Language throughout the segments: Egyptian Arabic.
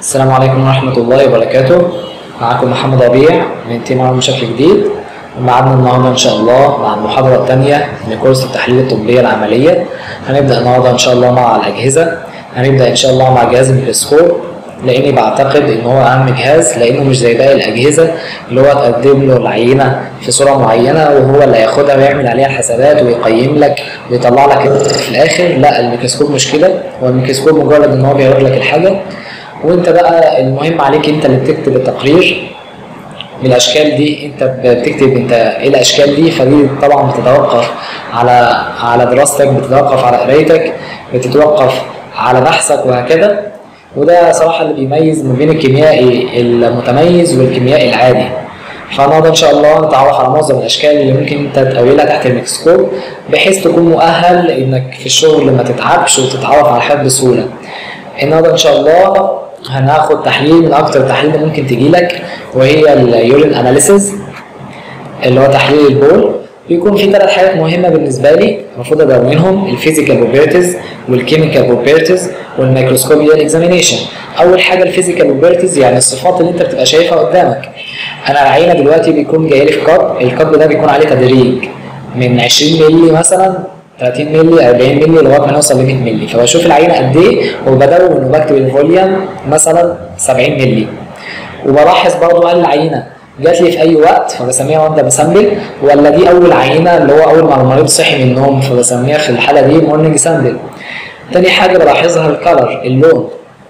السلام عليكم ورحمة الله وبركاته معكم محمد ربيع من تيم عرب بشكل جديد ومعادنا النهاردة إن شاء الله مع المحاضرة الثانية لكورس التحليل الطبية العملية هنبدأ النهاردة إن شاء الله مع الأجهزة هنبدأ إن شاء الله مع جهاز الميكروسكوب لاني بعتقد ان هو اهم جهاز لانه مش زي باقي الاجهزه اللي هو تقدم له العينه في صوره معينه وهو اللي هياخدها ويعمل عليها الحسابات ويقيم لك ويطلع لك في الاخر لا الميكروسكوب مش كده هو الميكروسكوب مجرد ان هو بيوري لك الحاجه وانت بقى المهم عليك انت اللي بتكتب التقرير بالاشكال دي انت بتكتب انت ايه الاشكال دي فدي طبعا بتتوقف على على دراستك بتتوقف على قرايتك بتتوقف على بحثك وهكذا وده صراحة اللي بيميز ما بين الكيميائي المتميز والكيميائي العادي فالنهارده ان شاء الله نتعرف على معظم الاشكال اللي ممكن انت تقابلها تحت الميكروسكوب بحيث تكون مؤهل انك في الشغل ما تتعبش وتتعرف على الحاجات بسهوله. النهارده ان شاء الله هناخد تحليل من اكتر تحليل ممكن تجي لك وهي اليورين اناليسيز اللي هو تحليل البول بيكون في ثلاث حاجات مهمه بالنسبه لي المفروض ادونهم الفيزيكال بروبرتيز والكيميكال بروبرتيز والميكروسكوبيال اكزامينيشن اول حاجه الفيزيكال بروبرتيز يعني الصفات اللي انت بتبقى شايفها قدامك انا العينه دلوقتي بيكون جاي لي في كاب الكاب ده بيكون عليه تدريج من 20 مللي مثلا 30 مللي 40 مللي لغايه ما نوصل ل 100 مللي فبشوف العينه قد ايه وبدون وبكتب الفوليوم مثلا 70 مللي وبلاحظ برضه هل العينه جات لي في اي وقت فبسميها واندا بسامبل ولا دي اول عينه اللي هو اول ما المريض صحي من النوم فبسميها في الحاله دي مورنينج سامبل تاني حاجه بلاحظها الكلر اللون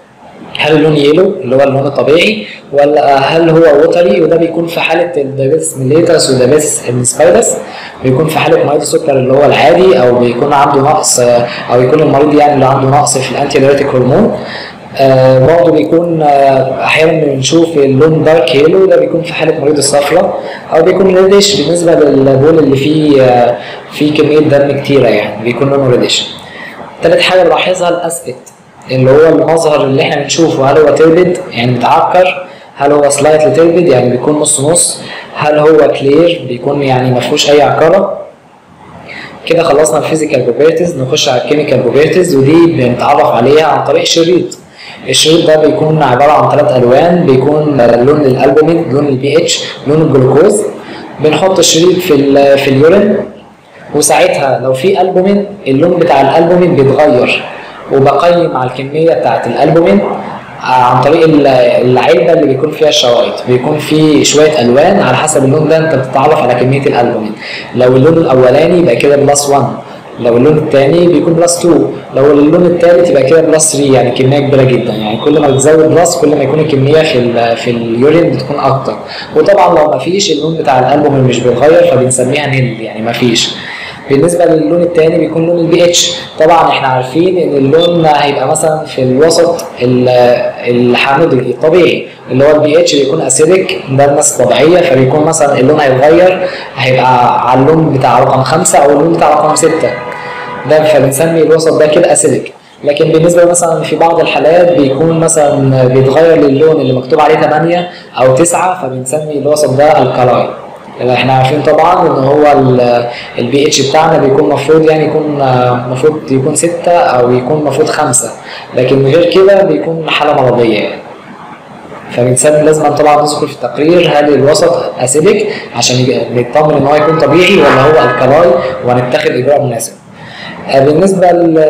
هل اللون يلو اللي هو اللون الطبيعي ولا هل هو ووتري وده بيكون في حاله الدايبيتس ميليتس ودايبيتس انسبايدس بيكون في حاله مريض السكر اللي هو العادي او بيكون عنده نقص او يكون المريض يعني اللي عنده نقص في الانتي دايريتيك هرمون آه برضه بيكون آه احيانا بنشوف اللون دارك يلو ده بيكون في حاله مريض الصفرة او بيكون ريدش بالنسبه للبول اللي فيه آه فيه كميه دم كتيره يعني بيكون لونه ريدش. تالت حاجه بلاحظها الاسبكت اللي هو المظهر اللي احنا بنشوفه هل هو تربد يعني متعكر هل هو سلايتلي تربد يعني بيكون نص نص هل هو كلير بيكون يعني ما فيهوش اي عكاره كده خلصنا الفيزيكال بروبرتيز نخش على الكيميكال بروبرتيز ودي بنتعرف عليها عن طريق شريط الشريط ده بيكون عباره عن ثلاث الوان بيكون لون الالبومين لون البي اتش لون الجلوكوز بنحط الشريط في في اليورين وساعتها لو في البومين اللون بتاع الالبومين بيتغير وبقيم على الكميه بتاعه الالبومين عن طريق العلبه اللي بيكون فيها الشرايط بيكون في شويه الوان على حسب اللون ده انت بتتعرف على كميه الالبومين لو اللون الاولاني يبقى كده بلس 1 لو اللون الثاني بيكون بلس 2 لو اللون الثالث يبقى كده بلس 3 يعني كميه كبيره جدا يعني كل ما تزود بلس كل ما يكون الكميه في ال في اليورين بتكون اكتر وطبعا لو ما فيش اللون بتاع الالبوم مش بيتغير فبنسميها نيل يعني ما فيش بالنسبه للون الثاني بيكون لون البي اتش طبعا احنا عارفين ان اللون هيبقى مثلا في الوسط الحامضي الطبيعي اللي هو البي اتش بيكون اسيدك ده الناس الطبيعيه فبيكون مثلا اللون هيتغير هيبقى على اللون بتاع رقم خمسه او اللون بتاع رقم سته ده فبنسمي الوسط ده كده اسيدك لكن بالنسبه مثلا في بعض الحالات بيكون مثلا بيتغير للون اللي مكتوب عليه 8 او 9 فبنسمي الوسط ده الكلاين احنا عارفين طبعا ان هو البي اتش بتاعنا بيكون المفروض يعني يكون المفروض يكون 6 او يكون المفروض 5 لكن غير كده بيكون حاله مرضيه يعني فبنسمي لازم طبعا نذكر في التقرير هل الوسط اسيدك عشان نطمن ان هو يكون طبيعي ولا هو الكلاي وهنتخذ اجراء مناسب. بالنسبه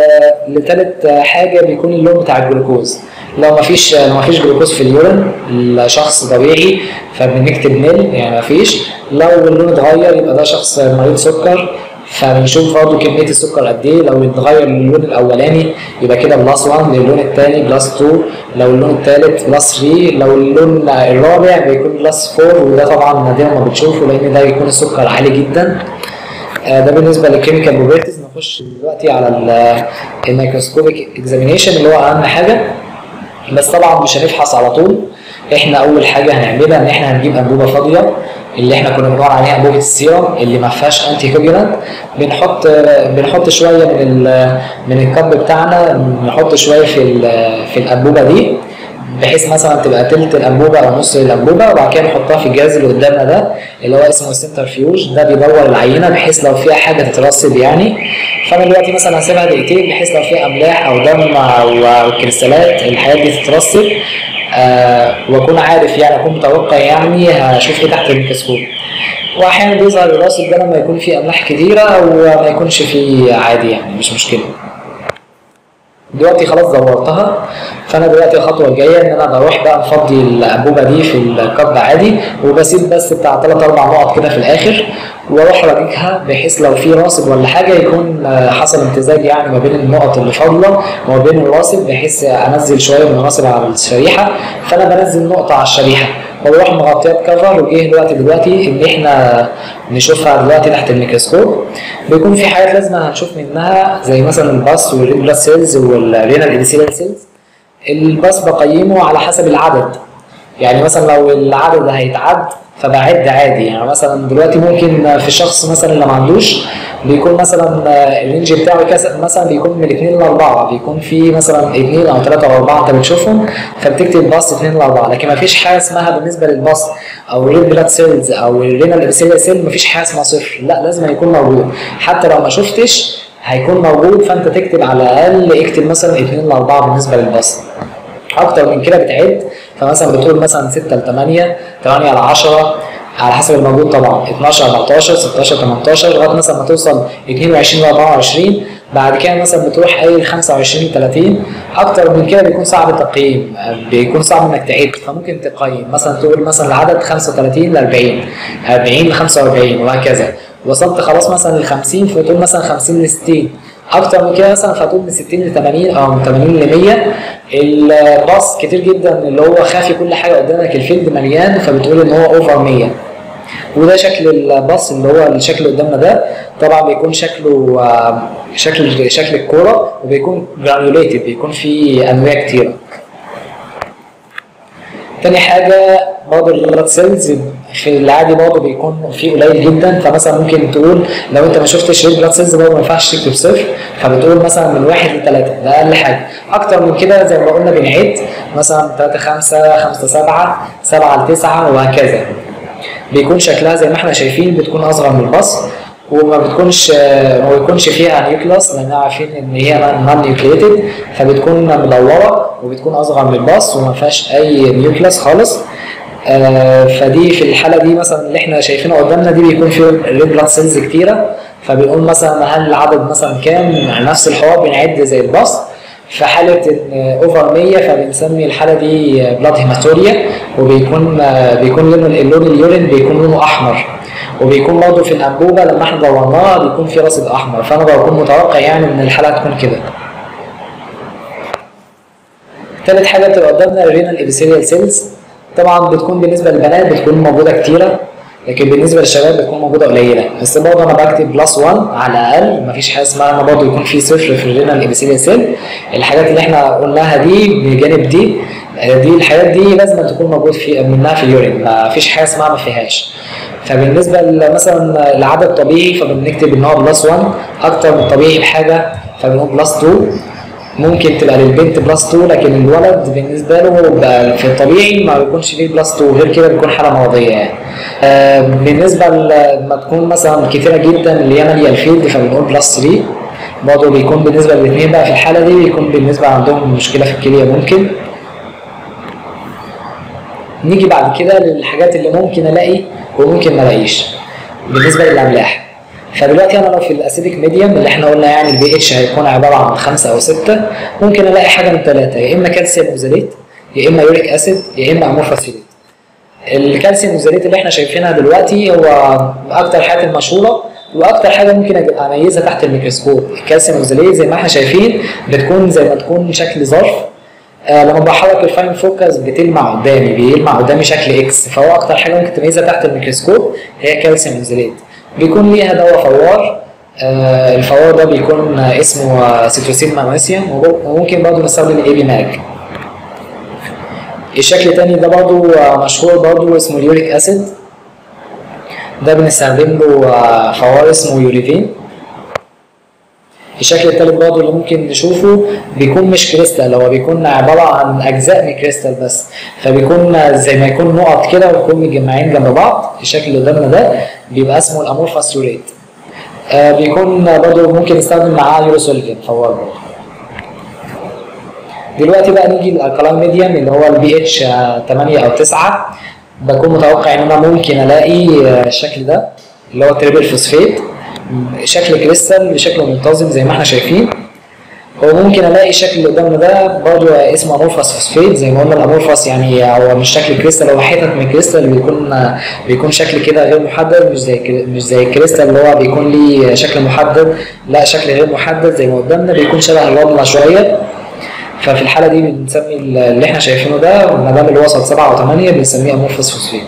لثالث حاجه بيكون اللون بتاع الجلوكوز لو ما فيش لو ما فيش جلوكوز في اليورين الشخص طبيعي فبنكتب نيل يعني ما فيش لو اللون اتغير يبقى ده شخص مريض سكر فبنشوف برضه كميه السكر قد ايه لو اتغير للون الاولاني يبقى كده بلس 1 للون الثاني بلس 2 لو اللون الثالث بلس 3 لو اللون الرابع بيكون بلس 4 وده طبعا نادرا ما بتشوفه لان ده بيكون السكر عالي جدا ده بالنسبه للكيميكال بروبرتيز نخش دلوقتي على الميكروسكوبيك اكزامينيشن اللي هو اهم حاجه بس طبعا مش هنفحص على طول احنا اول حاجه هنعملها ان احنا هنجيب انبوبه فاضيه اللي احنا كنا بنقول عليها انبوبه السيرم اللي ما فيهاش انتي كوجولانت بنحط بنحط شويه من من الكب بتاعنا نحط شويه في في الانبوبه دي بحيث مثلا تبقى تلت الانبوبه او نص الانبوبه وبعد كده نحطها في الجهاز اللي قدامنا ده اللي هو اسمه السنترفيوج ده بيدور العينه بحيث لو فيها حاجه تترسب يعني فانا دلوقتي مثلا هسيبها دقيقتين بحيث لو فيها املاح او دم او كريستالات الحاجات دي تترسب آه واكون عارف يعني اكون متوقع يعني هشوف ايه تحت الميكروسكوب واحيانا بيظهر الراسب ده لما يكون فيه املاح كتيره او ما يكونش فيه عادي يعني مش مشكله دلوقتي خلاص دورتها فانا دلوقتي الخطوه الجايه ان انا بروح بقى مفضي الانبوبه دي في الكب عادي وبسيب بس بتاع ثلاث اربع نقط كده في الاخر واروح راجعها بحيث لو في راسب ولا حاجه يكون حصل امتزاج يعني ما بين النقط اللي فاضله وما بين الراسب بحيث انزل شويه من الراسب على الشريحه فانا بنزل نقطه على الشريحه وبروح مغطيها بكفر وايه دلوقتي دلوقتي ان احنا نشوفها دلوقتي تحت الميكروسكوب بيكون في حاجات لازم هنشوف منها زي مثلا الباس والريد بلاد سيلز والرينال ابيثيليال سيلز الباس بقيمه على حسب العدد يعني مثلا لو العدد هيتعد فبعد عادي يعني مثلا دلوقتي ممكن في شخص مثلا اللي ما عندوش بيكون مثلا الرينج بتاعه كذا مثلا بيكون من اثنين لاربعه بيكون في مثلا اثنين او ثلاثه او اربعه انت بتشوفهم فبتكتب باص اثنين لاربعه لكن ما فيش حاجه اسمها بالنسبه للباص او الريد بلاد سيلز او الرينال ابيثيليال سيل ما فيش حاجه اسمها صفر لا لازم يكون موجود حتى لو ما شفتش هيكون موجود فانت تكتب على الاقل اكتب مثلا اثنين لاربعه بالنسبه للباص اكتر من كده بتعد فمثلا بتقول مثلا 6 ل 8 8 ل 10 على حسب الموجود طبعا 12 14 16 18 لغايه مثلا ما توصل 22 ل 24 بعد كده مثلا بتروح قايل 25 ل 30 اكتر من كده بيكون صعب التقييم بيكون صعب انك تعد فممكن تقيم مثلا تقول مثلا العدد 35 ل 40 40 ل 45 وهكذا وصلت خلاص مثلا ل 50 فتقول مثلا 50 ل 60 اكتر من كده مثلا فتقول من 60 ل 80 او من 80 ل 100 الباص كتير جدا اللي هو خافي كل حاجه قدامك الفيلد مليان فبتقول ان هو اوفر 100 وده شكل الباص اللي هو الشكل اللي قدامنا ده طبعا بيكون شكله شكل شكل الكوره وبيكون جرانيوليتد بيكون فيه انواع كتيره تاني حاجة برضه البلاد سيلز في العادي برضه بيكون فيه قليل جدا فمثلا ممكن تقول لو انت ما شفتش ريد بلاد سيلز برضه ما ينفعش تكتب صفر فبتقول مثلا من واحد لثلاثة ده أقل حاجة أكتر من كده زي ما قلنا بنعد مثلا 3 5 5 7 7 ل 9 وهكذا بيكون شكلها زي ما احنا شايفين بتكون أصغر من الباص وما بتكونش ما بيكونش فيها نيوكلاس لان عارفين ان هي نون نيوكليتد فبتكون مدوره وبتكون اصغر من الباص وما فيهاش اي نيوكلاس خالص آه فدي في الحاله دي مثلا اللي احنا شايفينها قدامنا دي بيكون فيه ريد بلاد سيلز كتيره فبنقول مثلا هل العدد مثلا كام نفس الحوار بنعد زي الباص في حالة ان اوفر 100 فبنسمي الحالة دي بلاد هيماتوريا وبيكون بيكون لون اللون اليورين بيكون لونه احمر وبيكون برضه في الانبوبه لما احنا دورناها بيكون في رصيد احمر فانا بكون متوقع يعني ان الحاله تكون كده. تالت حاجه بتبقى قدامنا الرينال ابيثيليال سيلز طبعا بتكون بالنسبه للبنات بتكون موجوده كتيره لكن بالنسبه للشباب بتكون موجوده قليله بس برضه انا بكتب بلس 1 على الاقل مفيش حاجه اسمها انا برضه يكون في صفر في الرينال ابيثيليال سيل الحاجات اللي احنا قلناها دي بجانب دي دي الحاجات دي لازم تكون موجود في منها في اليورين ما فيش حاجه اسمها ما فيهاش فبالنسبه مثلا العدد الطبيعي فبنكتب ان هو بلس 1 اكتر من الطبيعي بحاجه فبنقول بلس 2 ممكن تبقى للبنت بلس 2 لكن الولد بالنسبه له في الطبيعي ما بيكونش فيه بلس 2 غير كده بيكون حاله مرضيه يعني. آه بالنسبه لما تكون مثلا كتيره جدا اللي هي ماليه الفيلد فبنقول بلس 3 برضه بيكون بالنسبه للاثنين بقى في الحاله دي بيكون بالنسبه عندهم مشكله في الكليه ممكن نيجي بعد كده للحاجات اللي ممكن الاقي وممكن ما الاقيش بالنسبه للاملاح فدلوقتي انا لو في الاسيديك ميديوم اللي احنا قلنا يعني البي اتش هيكون عباره عن خمسه او سته ممكن الاقي حاجه من ثلاثه يا اما كالسيوم اوزاليت يا اما يوريك اسيد يا اما امورفاسيليت الكالسيوم اوزاليت اللي احنا شايفينها دلوقتي هو اكتر الحاجات المشهوره واكتر حاجه ممكن اميزها تحت الميكروسكوب الكالسيوم اوزاليت زي ما احنا شايفين بتكون زي ما تكون شكل ظرف آه لما بحرك الفاين فوكس بتلمع قدامي بيلمع قدامي شكل اكس فهو اكتر حاجه ممكن تميزها تحت الميكروسكوب هي كالسيوم انزليت بيكون ليها دواء فوار آه الفوار ده بيكون آه اسمه سيتروسين مغنيسيوم وممكن برضه نستخدم الاي بي ماج الشكل التاني ده برضه مشهور برضه اسمه اليوريك اسيد ده بنستخدم له فوار اسمه يوريفين الشكل الثالث برضه اللي ممكن نشوفه بيكون مش كريستال هو بيكون عباره عن اجزاء من كريستال بس فبيكون زي ما يكون نقط كده ويكون متجمعين جنب بعض الشكل اللي قدامنا ده بيبقى اسمه الامورفاس يوريت آه بيكون برضه ممكن نستخدم معاه يوروسولفين فوار برضه دلوقتي بقى نيجي للالكالين ميديم اللي هو البي اتش 8 او 9 بكون متوقع ان انا ممكن الاقي آه، الشكل ده اللي هو تريبل فوسفيت شكل كريستال بشكل منتظم زي ما احنا شايفين هو ممكن الاقي الشكل اللي قدامنا ده برضه اسمه امورفاس فوسفيت زي ما قلنا الامورفاس يعني هو مش شكل كريستال هو حتت من الكريستال بيكون بيكون شكل كده غير محدد مش زي الكري- مش زي الكريستال اللي هو بيكون ليه شكل محدد لا شكل غير محدد زي ما قدامنا بيكون شبه الرمله شويه ففي الحاله دي بنسمي اللي احنا شايفينه ده ما دام الوسط 7 و8 بنسميه امورفاس فوسفيت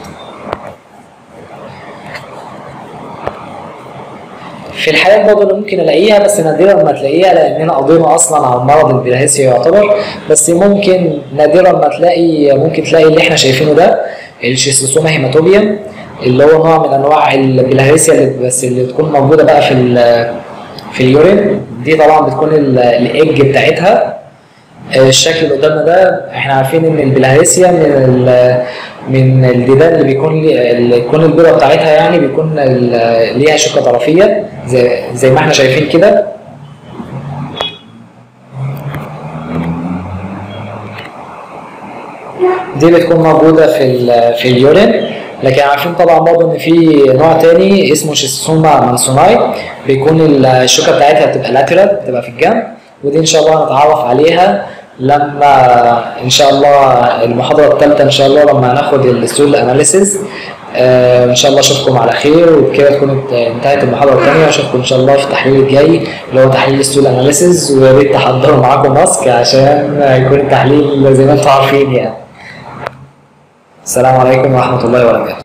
في الحالات برضه اللي ممكن الاقيها بس نادرا ما تلاقيها لاننا قضينا اصلا على مرض البلهارسيا يعتبر بس ممكن نادرا ما تلاقي ممكن تلاقي اللي احنا شايفينه ده الشيستوسوما هيماتوبيوم اللي هو نوع من انواع البلهارسيا اللي بس اللي تكون موجوده بقى في ال- في اليورين دي طبعا بتكون ال- الايج بتاعتها الشكل اللي قدامنا ده احنا عارفين ان البلهارسيا من ال- من الديدان اللي بيكون لي- اللي يكون البيضه بتاعتها يعني بيكون ال- ليها شقه طرفيه زي, زي ما احنا شايفين كده دي بتكون موجوده في ال- في اليورين لكن عارفين طبعا برضه ان في نوع تاني اسمه شيستوما مانسوناي بيكون الشوكه بتاعتها بتبقى لاترال بتبقى في الجنب ودي ان شاء الله هنتعرف عليها لما ان شاء الله المحاضره الثالثه ان شاء الله لما هناخد الستول اناليسيز آه ان شاء الله اشوفكم على خير وبكده تكون انت- انتهت المحاضره الثانيه واشوفكم ان شاء الله في التحليل الجاي اللي هو تحليل الستول اناليسيز ويا ريت تحضروا معاكم ماسك عشان يكون التحليل زي ما انتم عارفين يعني السلام عليكم ورحمه الله وبركاته